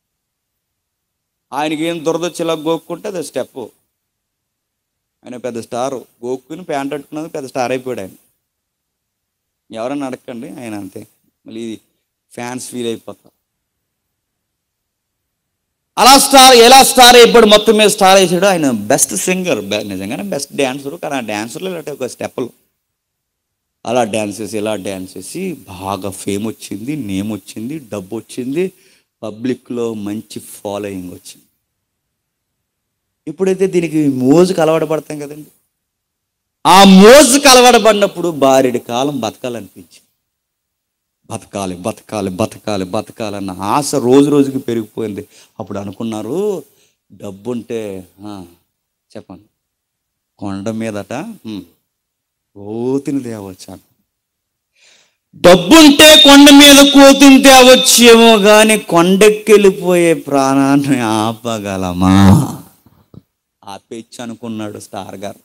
ఆయనకి ఏం దురదొచ్చి ఇలా గోక్కుంటే అది స్టెప్ ఆయన పెద్ద స్టార్ గోక్కుని ప్యాంట్ పెట్టుకున్నది పెద్ద స్టార్ అయిపోయాడు ఆయన ఎవరన్నా అడగండి ఆయన అంతే మళ్ళీ ఇది ఫ్యాన్స్ ఫీల్ అయిపోతారు అలా స్టార్ ఎలా స్టార్ అయిపోయాడు మొత్తం మీద స్టార్ వేసాడు ఆయన బెస్ట్ సింగర్ నిజంగానే బెస్ట్ డ్యాన్సర్ కానీ ఆ డ్యాన్సర్లో ఇలాంటి ఒక స్టెప్పులు అలా డ్యాన్స్ చేసి ఇలా డ్యాన్స్ చేసి బాగా ఫేమ్ వచ్చింది నేమ్ వచ్చింది డబ్బు వచ్చింది పబ్లిక్లో మంచి ఫాలోయింగ్ వచ్చింది ఇప్పుడైతే దీనికి మోజుకు అలవాటు పడతాం కదండి ఆ మోజుకు అలవాటు పడినప్పుడు బారెడి కాలం బతకాలనిపించింది బతకాలి బతకాలి బతకాలి బతకాలన్న ఆశ రోజు రోజుకి పెరిగిపోయింది అప్పుడు అనుకున్నారు డబ్బుంటే ఆ, చెప్పండి కొండ మీదట హ్మ్, కోతిని తేవచ్చు డబ్బుంటే కొండ మీద కోతిని తేవచ్చేమో కానీ కొండెక్కెళ్ళిపోయే ప్రాణాన్ని ఆపగలమా ఆపేచ్చు అనుకున్నాడు స్టార్ గారు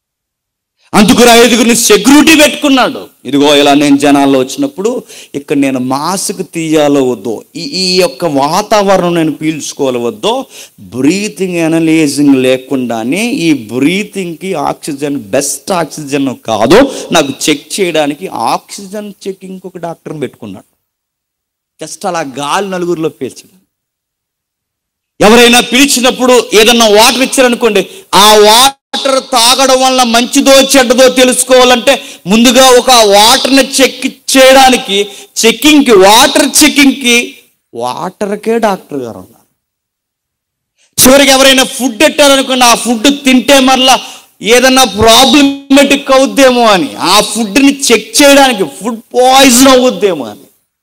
అందుకు ఐదుగురిని సెక్యూరిటీ పెట్టుకున్నాడు ఇదిగో ఇలా నేను జనాల్లో వచ్చినప్పుడు ఇక్కడ నేను మాస్క్ తీయాలో వద్దో ఈ ఈ యొక్క వాతావరణం నేను పీల్చుకోవాలి వద్దో బ్రీతింగ్ అనలైజింగ్ లేకుండానే ఈ బ్రీతింగ్కి ఆక్సిజన్ బెస్ట్ ఆక్సిజన్ కాదో నాకు చెక్ చేయడానికి ఆక్సిజన్ చెకింగ్ ఒక డాక్టర్ని పెట్టుకున్నాడు జస్ట్ అలా గాలి నలుగురిలో పీల్చడం ఎవరైనా పిలిచినప్పుడు ఏదన్నా వాటర్ ఇచ్చారనుకోండి ఆ వాటర్ తాగడం వల్ల మంచిదో చెడ్డదో తెలుసుకోవాలంటే ముందుగా ఒక వాటర్ని చెక్ చేయడానికి చెక్కింగ్కి వాటర్ చెక్కింగ్కి వాటర్కే డాక్టర్ గారు ఉన్నారు చివరికి ఎవరైనా ఫుడ్ పెట్టారనుకోండి ఆ ఫుడ్ తింటే మరలా ఏదన్నా ప్రాబ్లమేటిక్ అవుద్దేమో అని ఆ ఫుడ్ని చెక్ చేయడానికి ఫుడ్ పాయిజన్ అవుద్దేమో అని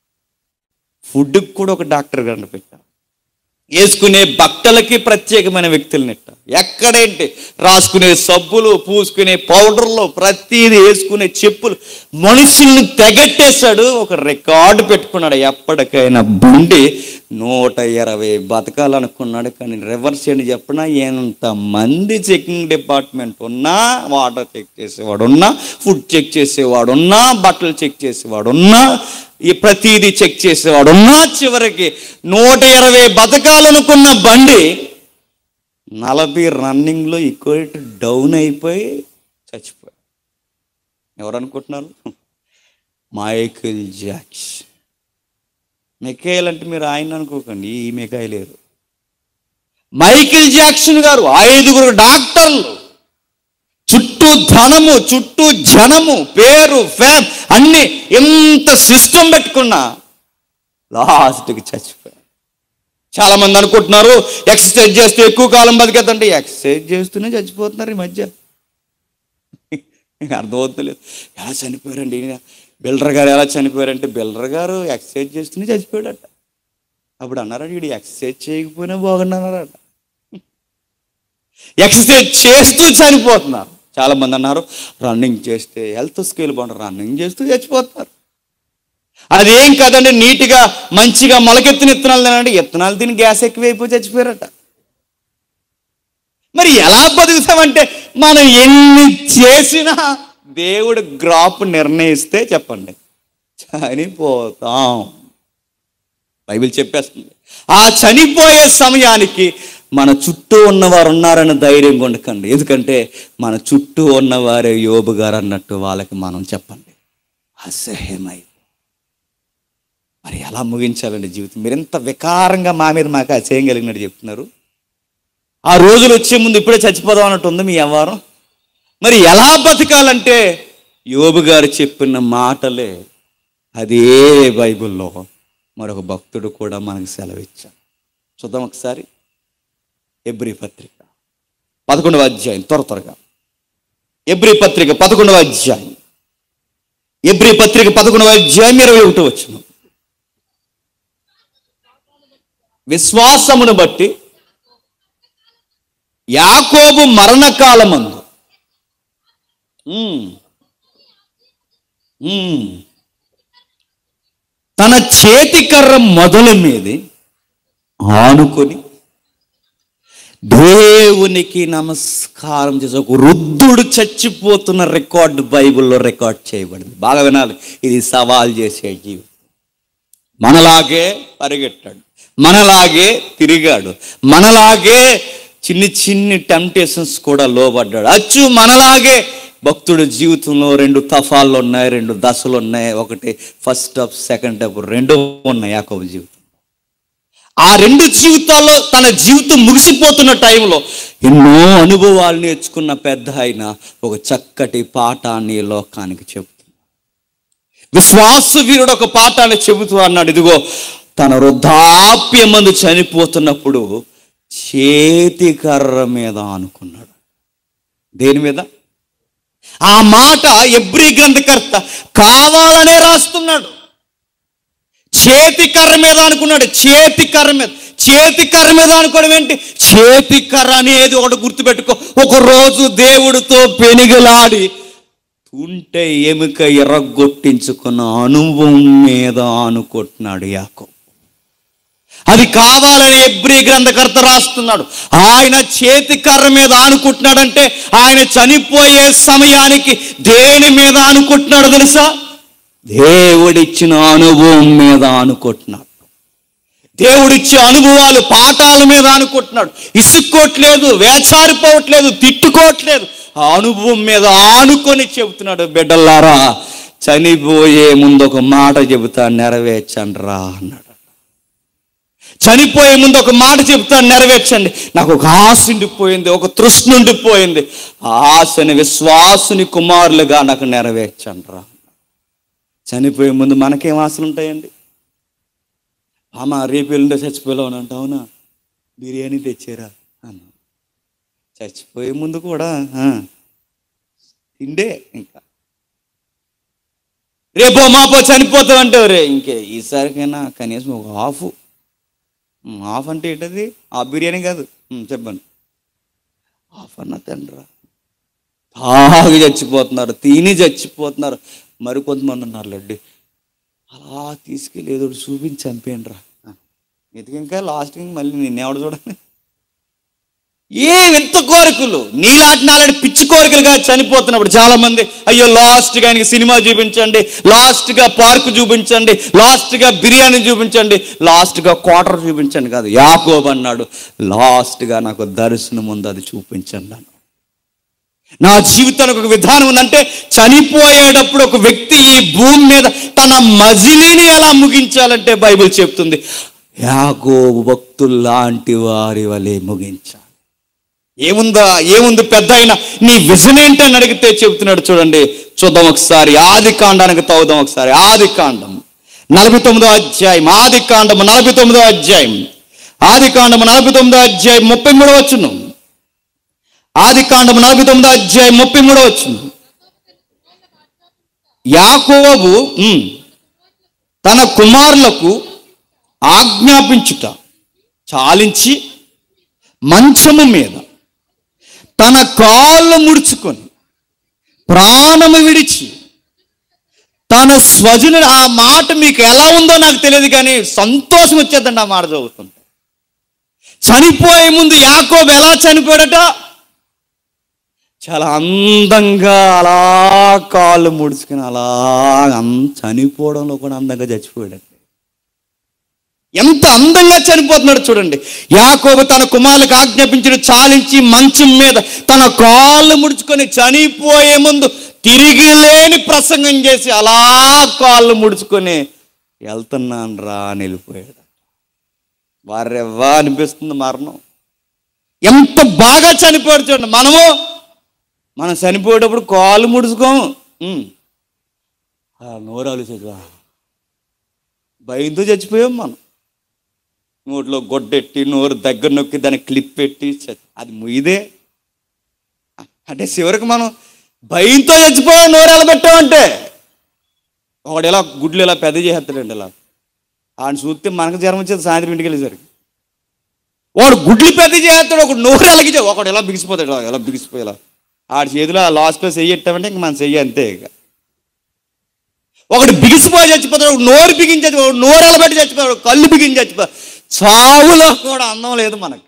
ఫుడ్కి కూడా ఒక డాక్టర్ గారిని పెట్టారు వేసుకునే బట్టలకి ప్రత్యేకమైన వ్యక్తులు నెట్ట ఎక్కడేంటి రాసుకునే సబ్బులు పూసుకునే పౌడర్లు ప్రతిదీ వేసుకునే చెప్పులు మనుషుల్ని తెగట్టేశాడు ఒక రికార్డు పెట్టుకున్నాడు ఎప్పటికైనా బండి నూట ఇరవై బతకాలనుకున్నాడు కానీ రివర్స్ ఏంటి చెప్పినా ఎంతమంది చెకింగ్ డిపార్ట్మెంట్ ఉన్నా వాటర్ చెక్ చేసేవాడు ఉన్నా ఫుడ్ చెక్ చేసేవాడు ఉన్నా బట్టలు చెక్ చేసేవాడు ఉన్నా ఈ ప్రతిదీ చెక్ చేసేవాడు ఉన్నా చివరికి నూట ఇరవై బతకాలనుకున్న బండి నలభై రన్నింగ్లో ఈక్వల్ డౌన్ అయిపోయి చచ్చిపోయాడు ఎవరు అనుకుంటున్నారు మైకిల్ జాక్స్ మెకాయల్ అంటే మీరు ఆయన అనుకోకండి ఈ మెకాయ లేరు మైకిల్ జాక్సన్ గారు ఐదుగురు డాక్టర్లు చుట్టూ ధనము చుట్టూ జనము పేరు ఫేమ్ అన్ని ఎంత సిస్టమ్ పెట్టుకున్నా లాస్ట్కి చచ్చిపోయారు చాలా మంది అనుకుంటున్నారు ఎక్సర్సైజ్ చేస్తే ఎక్కువ కాలం బతికేదంటే ఎక్సర్సైజ్ చేస్తూనే చచ్చిపోతున్నారు ఈ మధ్య అర్థమవుతలేదు ఎలా చనిపోయారండి ఈయన? బిల్డర్ గారు ఎలా చనిపోయారంటే బిల్డర్ గారు ఎక్సర్సైజ్ చేస్తూనే చచ్చిపోయాడట అప్పుడు అన్నారట వీడు ఎక్సర్సైజ్ చేయకపోయినా బాగున్నారట ఎక్సర్సైజ్ చేస్తూ చనిపోతున్నారు చాలా మంది అన్నారు రన్నింగ్ చేస్తే హెల్త్ స్కేల్ బాగుంటుంది రన్నింగ్ చేస్తూ చచ్చిపోతున్నారు అదేం కదండి నీట్గా మంచిగా మొలకెత్తిన ఇత్తనాలు తినండి ఇత్తనాలు తిని గ్యాస్ ఎక్కువైపోయి చచ్చిపోయారట మరి ఎలా బతుకుతామంటే మనం ఎన్ని చేసినా దేవుడు గ్రాప్ నిర్ణయిస్తే చెప్పండి చనిపోతాం బైబిల్ చెప్పేస్తుంది ఆ చనిపోయే సమయానికి మన చుట్టూ ఉన్నవారు ఉన్నారని ధైర్యం ఉండకండి ఎందుకంటే మన చుట్టూ ఉన్నవారే యోబు గారు అన్నట్టు వాళ్ళకి మనం చెప్పండి అసహ్యమై మరి ఎలా ముగించాలండి జీవితం మీరు ఎంత వికారంగా మా మీద మాకు అసహ్యం కలిగినట్టు చెప్తున్నారు ఆ రోజులు వచ్చే ముందు ఇప్పుడే చచ్చిపోదాం అన్నట్టు ఉంది మీ వ్యవహారం మరి ఎలా బతకాలంటే యోబు గారు చెప్పిన మాటలే అదే బైబిల్లో మరొక భక్తుడు కూడా మనకు సెలవిచ్చాడు చూద్దాం ఒకసారి ఎబ్రి పత్రిక పదకొండవ అధ్యాయం త్వర త్వరగా ఎబ్రి పత్రిక పదకొండవ అధ్యాయం ఎబ్రి పత్రిక పదకొండవ అధ్యాయం ఇరవై ఒకటి వచ్చిన విశ్వాసమును బట్టి యాకోబు మరణకాలమందు ఉమ్, ఉమ్, తన చేతికర్ర మొదలు మీది ఆనుకొని దేవునికి నమస్కారం చేసి ఒక వృద్ధుడు చచ్చిపోతున్న రికార్డు బైబిల్లో రికార్డ్ చేయబడింది బాగా వినాలి ఇది సవాల్ చేసే జీవితం మనలాగే పరిగెట్టాడు మనలాగే తిరిగాడు మనలాగే చిన్ని చిన్ని టెంప్టేషన్స్ కూడా లోబడ్డాడు అచ్చు మనలాగే భక్తుడి జీవితంలో రెండు తఫాలు ఉన్నాయి రెండు దశలు ఉన్నాయి ఒకటి ఫస్ట్ స్టెప్ సెకండ్ స్టెప్ రెండు ఉన్నాయి యాకోబు జీవితం ఆ రెండు జీవితాల్లో తన జీవితం ముగిసిపోతున్న టైంలో ఎన్నో అనుభవాలు నేర్చుకున్న పెద్ద ఆయన ఒక చక్కటి పాఠాన్ని ఈ లోకానికి చెబుతుంది విశ్వాస వీరుడు ఒక పాఠాన్ని చెబుతూ అన్నాడు ఇదిగో తన వృద్ధాప్యమందు చనిపోతున్నప్పుడు చేతి కర్ర మీద అనుకున్నాడు దేని మీద ఆ మాట ఎబ్రి గ్రంథకర్త కావాలనే రాస్తున్నాడు చేతి కర్ర మీద అనుకున్నాడు చేతి కర్ర మీద చేతి కర్ర మీద అనుకోవడం ఏంటి చేతి కర్ర అనేది ఒకటి గుర్తుపెట్టుకో ఒక రోజు దేవుడితో పెనిగలాడి ఉంటే ఎముక ఎర్రగొట్టించుకున్న అనుభవం మీద అనుకుంటున్నాడు యాకో అది కావాలని ఎబ్రి గ్రంథకర్త రాస్తున్నాడు ఆయన చేతి కర్ర మీద ఆనుకుంటున్నాడంటే ఆయన చనిపోయే సమయానికి దేని మీద ఆనుకుంటున్నాడు తెలుసా దేవుడిచ్చిన అనుభవం మీద అనుకుంటున్నాడు దేవుడిచ్చే అనుభవాలు పాఠాల మీద అనుకుంటున్నాడు ఇసుక్కోట్లేదు వేచారిపోవట్లేదు తిట్టుకోవట్లేదు ఆ అనుభవం మీద ఆనుకొని చెబుతున్నాడు బిడ్డలారా చనిపోయే ముందు ఒక మాట చెబుతా నెరవేర్చండి రా అన్నాడు చనిపోయే ముందు ఒక మాట చెప్తాను నెరవేర్చండి నాకు ఒక ఆశ ఉండిపోయింది ఒక తృష్ణ ఉండిపోయింది ఆ ఆశని విశ్వాసుని కుమారులుగా నాకు నెరవేర్చండి రా చనిపోయే ముందు మనకేం ఆశలు ఉంటాయండి అమ్మ రేపు ఎల్లుండే చచ్చిపోయావు అని అంటే అవునా బిర్యానీ తెచ్చారా అన్న చచ్చిపోయే ముందు కూడా ఆ, తిండే ఇంకా రేపో మాపో చనిపోతావు అంటే రే ఇంకే ఈసారికైనా కనీసం ఒక హాఫ్ ఉమ్, హాఫ్ అంటే ఏంటది ఆ బిర్యానీ కాదు ఉమ్, చెప్పండి హాఫ్ అన్న తినరా తాగి చచ్చిపోతున్నారు తిని చచ్చిపోతున్నారు మరి కొంతమంది ఉన్నారు లడ్డి అలా తీసుకెళ్ళి ఏదో ఒకటి చూపించి చంపేయండి రా ఎందుకు ఇంకా లాస్ట్కి మళ్ళీ నిన్నేవాడు చూడండి ఏ వింత కోరికలు నీలాంటి నాలాంటి పిచ్చి కోరికలుగా చనిపోతున్నప్పుడు చాలా మంది అయ్యో లాస్ట్ గా ఆయనకి సినిమా చూపించండి లాస్ట్ గా పార్క్ చూపించండి లాస్ట్ గా బిర్యానీ చూపించండి లాస్ట్ గా క్వార్టర్ చూపించండి కాదు యాకోబ్ అన్నాడు లాస్ట్ గా నాకు దర్శనం ఉంది అది చూపించండి అన్నాడు నా జీవితానికి ఒక విధానం ఉందంటే చనిపోయేటప్పుడు ఒక వ్యక్తి ఈ భూమి మీద తన మజిలీని ఎలా ముగించాలంటే బైబిల్ చెప్తుంది యాగోబు భక్తుల్లాంటి వారి వలె ముగించాలి ఏముందా ఏముంది పెద్ద అయినా నీ విజన్ ఏంటని అడిగితే చెబుతున్నాడు చూడండి చూద్దాం ఒకసారి ఆది కాండానికి తవ్వుదాం ఒకసారి ఆది కాండం నలభై తొమ్మిదో అధ్యాయం ఆది కాండము నలభై తొమ్మిదో అధ్యాయం ఆది కాండము నలభై తొమ్మిదో అధ్యాయం ముప్పై మూడో వచ్చును ఆది కాండము నలభై తొమ్మిదో అధ్యాయం ముప్పై మూడో వచ్చును యాకోబు ఉమ్, తన కుమారులకు ఆజ్ఞాపించుట చాలించి మంచము మీద తన కాళ్ళు ముడుచుకొని ప్రాణము విడిచి తన స్వజను ఆ మాట మీకు ఎలా ఉందో నాకు తెలియదు కానీ సంతోషం వచ్చేద్దండి ఆ మాట చదువుతుంటే చనిపోయే ముందు యాకోబు ఎలా చనిపోయాడట చాలా అందంగా అలా కాళ్ళు ముడుచుకుని అలా అం- చనిపోవడంలో కూడా అందంగా చచ్చిపోయాడు ఎంత అందంగా చనిపోతున్నాడు చూడండి యాకోబు తన కుమారులకు ఆజ్ఞాపించిన చాలించి మంచం మీద తన కాళ్ళు ముడుచుకొని చనిపోయే ముందు తిరిగి లేని ప్రసంగం చేసి అలా కాళ్ళు ముడుచుకొని వెళ్తున్నాను రా అని వెళ్ళిపోయాడు వారెవ్వా అనిపిస్తుంది మరణం ఎంత బాగా చనిపోయాడు చూడండి మనము మనం చనిపోయేటప్పుడు కాళ్ళు ముడుచుకోము ఉమ్. ఆ నోరాలు చదివా భయంతో చచ్చిపోయాం మనం నోట్లో గొడ్డెట్టి నోరు దగ్గర నొక్కి దాన్ని క్లిప్ పెట్టి చ- అది ముయిదే అంటే చివరికి మనం భయంతో చచ్చిపోయాం నోరు ఎలా పెట్టామంటే ఒకడు ఇలా గుడ్లు ఇలా పెద్ద చేస్తాడండి ఇలా ఆయన చూస్తే మనకు జ్వరం వచ్చేది సాయంత్రం ఇంటికి వెళ్ళేసరికి వాడు గుడ్లు పెద్ద చేస్తాడు ఒకడు నోరు ఎలాగి ఒకడు ఎలా బిగిసిపోతాడు ఇలా, ఎలా బిగిసిపోయేలా ఆడి చేతిలో ఆ లాస్ట్లో చెయ్యట్టామంటే ఇంక మన చెయ్యి అంతే ఇక ఒకడు బిగిసిపోయి చచ్చిపోతాడు ఒకడు నోరు బిగించి చచ్చిపోతాడు ఒకడు నోరు ఎలబెట్టి చచ్చిపోతాడు ఒకడు కళ్ళు బిగించి చచ్చిపోతాడు చావులో కూడా అందం లేదు మనకి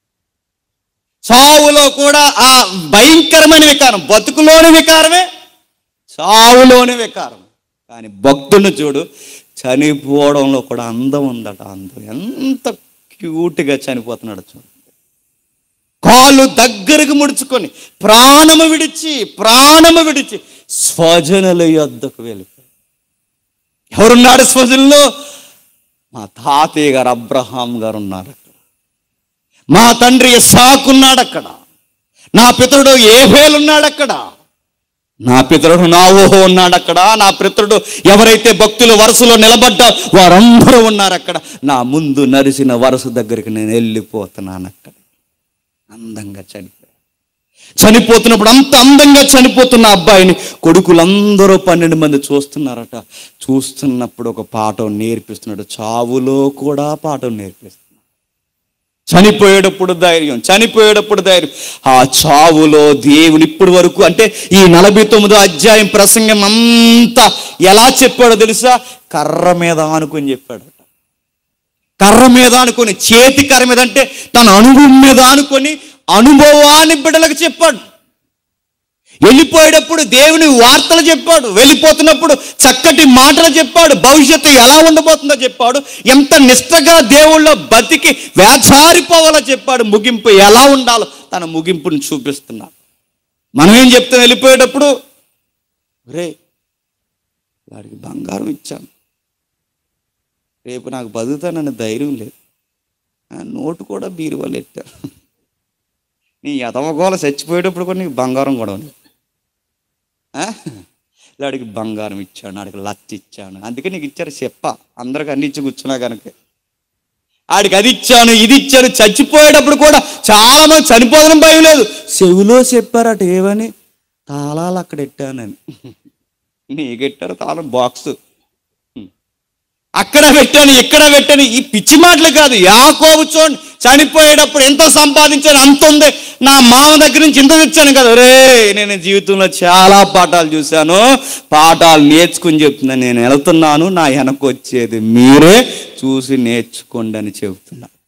చావులో కూడా ఆ భయంకరమైన వికారం బతుకులోని వికారమే చావులోని వికారం కానీ భక్తుని చూడు చనిపోవడంలో కూడా అందం ఉందట అందం ఎంత క్యూట్గా చనిపోతున్నాడు చూడు కాళ్ళు దగ్గరకు ముడుచుకొని ప్రాణము విడిచి ప్రాణము విడిచి స్వజనుల యొద్దకు వెళ్ళిపోయి ఎవరున్నాడు స్వజనుల్లో మా తాతయ్య గారు అబ్రహాం గారు ఉన్నారు అక్కడ మా తండ్రి ఇస్సాకు ఉన్నాడు అక్కడ నా పితరుడు ఏహేలు ఉన్నాడు అక్కడ నా పితరుడు నావోహో ఉన్నాడు అక్కడ నా పితరుడు ఎవరైతే భక్తులు వరుసలో నిలబడ్డా వారందరూ ఉన్నారు అక్కడ నా ముందు నరిసిన వరుస దగ్గరికి నేను వెళ్ళిపోతున్నాను అక్కడ అందంగా చనిపోయాడు చనిపోతున్నప్పుడు అంత అందంగా చనిపోతున్న అబ్బాయిని కొడుకులందరూ పన్నెండు మంది చూస్తున్నారట చూస్తున్నప్పుడు ఒక పాఠం నేర్పిస్తున్నాడు చావులో కూడా పాఠం నేర్పిస్తున్నాడు చనిపోయేటప్పుడు ధైర్యం చనిపోయేటప్పుడు ధైర్యం ఆ చావులో దేవుని ఇప్పటి వరకు అంటే ఈ నలభై తొమ్మిదో అధ్యాయం ప్రసంగం అంతా ఎలా చెప్పాడో తెలుసా కర్ర మీద ఆనుకొని చెప్పాడు కర్ర మీద అనుకొని చేతి కర్ర మీద అంటే తన అనుభవం మీద అనుకొని అనుభవాన్ని బిడ్డలకు చెప్పాడు వెళ్ళిపోయేటప్పుడు దేవుని వార్తలు చెప్పాడు వెళ్ళిపోతున్నప్పుడు చక్కటి మాటలు చెప్పాడు భవిష్యత్తు ఎలా ఉండబోతుందో చెప్పాడు ఎంత నిష్టగా దేవుళ్ళో బతికి వేచారిపోవాలో చెప్పాడు ముగింపు ఎలా ఉండాలో తన ముగింపుని చూపిస్తున్నాడు మనం ఏం చెప్తాం వెళ్ళిపోయేటప్పుడు రే వాడికి బంగారం ఇచ్చాను రేపు నాకు బతుకుతానన్న ధైర్యం లేదు ఆ నోటు కూడా బీరువాలు ఎట్టారు నీ ఎదవగోల చచ్చిపోయేటప్పుడు కూడా నీకు బంగారం కూడా ఉంది ఆ? వాడికి బంగారం ఇచ్చాను వాడికి లచ్చ ఇచ్చాను అందుకే నీకు ఇచ్చారు చెప్ప అందరికి అన్ని ఇచ్చి కూర్చున్నా కనుక ఆడికి అది ఇచ్చాను ఇది ఇచ్చాను చచ్చిపోయేటప్పుడు కూడా చాలా మంది చనిపోవడం భయం లేదు చెవిలో చెప్పారట ఏమని తాళాలు అక్కడ ఎట్టానని నీకెట్టారు తాళం బాక్స్ అక్కడ పెట్టాను ఇక్కడ పెట్టాను ఈ పిచ్చి మాటలు కాదు యాకోబు చూడండి చనిపోయేటప్పుడు ఎంత సంపాదించాను అంత ఉంది నా మామ దగ్గర నుంచి ఇంత తెచ్చాను కదా రే నేను జీవితంలో చాలా పాఠాలు చూశాను పాఠాలు నేర్చుకుని చెప్తున్నాను నేను వెళ్తున్నాను నా వెనక వచ్చేది మీరే చూసి నేర్చుకోండి అని చెబుతున్నాను